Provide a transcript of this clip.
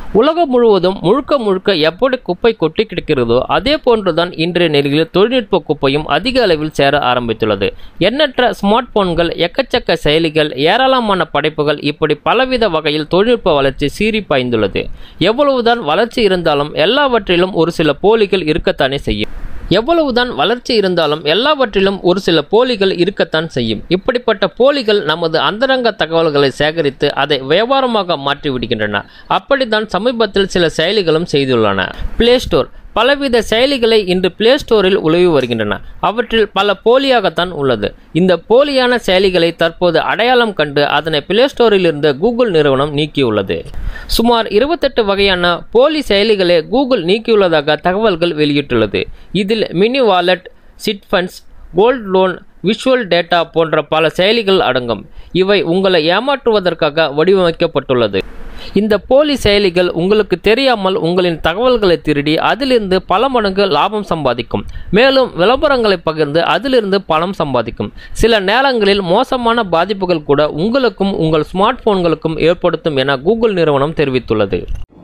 உலகம் முழுவதும் முழுக்க முழுக்க எப்படி குப்பை கொட்டி கிடக்கிறதோ அதே போன்றுதான் இன்றைய நிலையில் தொழில்நுட்ப குப்பையும் அதிக அளவில் சேர ஆரம்பித்துள்ளது எண்ணற்ற ஸ்மார்ட் போன்கள் எக்கச்சக்க செயலிகள் ஏராளமான படைப்புகள் இப்படி பலவித வகையில் தொழில்நுட்ப வளர்ச்சி சீறி பாய்ந்துள்ளது எவ்வளவுதான் வளர்ச்சி இருந்தாலும் எல்லாவற்றிலும் ஒரு சில போலிகள் இருக்கத்தானே செய்யும் எவ்வளவுதான் வளர்ச்சி இருந்தாலும் எல்லாவற்றிலும் ஒரு சில போலிகள் இருக்கத்தான் செய்யும் இப்படிப்பட்ட போலிகள் நமது அந்தரங்க தகவல்களை சேகரித்து அதை வியாபாரமாக மாற்றி விடுகின்றன அப்படித்தான் சமீபத்தில் சில செயலிகளும் செய்துள்ளன பிளே ஸ்டோர் பலவித செயலிகளை இன்று பிளே ஸ்டோரில் உலவி வருகின்றன அவற்றில் பல போலியாகத்தான் உள்ளது இந்த போலியான செயலிகளை தற்போது அடையாளம் கண்டு அதனை பிளே ஸ்டோரில் இருந்து கூகுள் நிறுவனம் நீக்கியுள்ளது சுமார் இருபத்தெட்டு வகையான போலி செயலிகளை கூகுள் நீக்கியுள்ளதாக தகவல்கள் வெளியிட்டுள்ளது இதில் mini wallet chit funds gold loan visual data போன்ற பல செயலிகள் அடங்கும் இவை உங்களை ஏமாற்றுவதற்காக வடிவமைக்கப்பட்டுள்ளது இந்த போலி செயலிகள் உங்களுக்கு தெரியாமல் உங்களின் தகவல்களை திருடி அதிலிருந்து பல மடங்கு லாபம் சம்பாதிக்கும் மேலும் விளம்பரங்களை பகிர்ந்து அதிலிருந்து பணம் சம்பாதிக்கும் சில நேரங்களில் மோசமான பாதிப்புகள் கூட உங்களுக்கும் உங்கள் ஸ்மார்ட் போன்களுக்கும் ஏற்படுத்தும் என கூகுள் நிறுவனம் தெரிவித்துள்ளது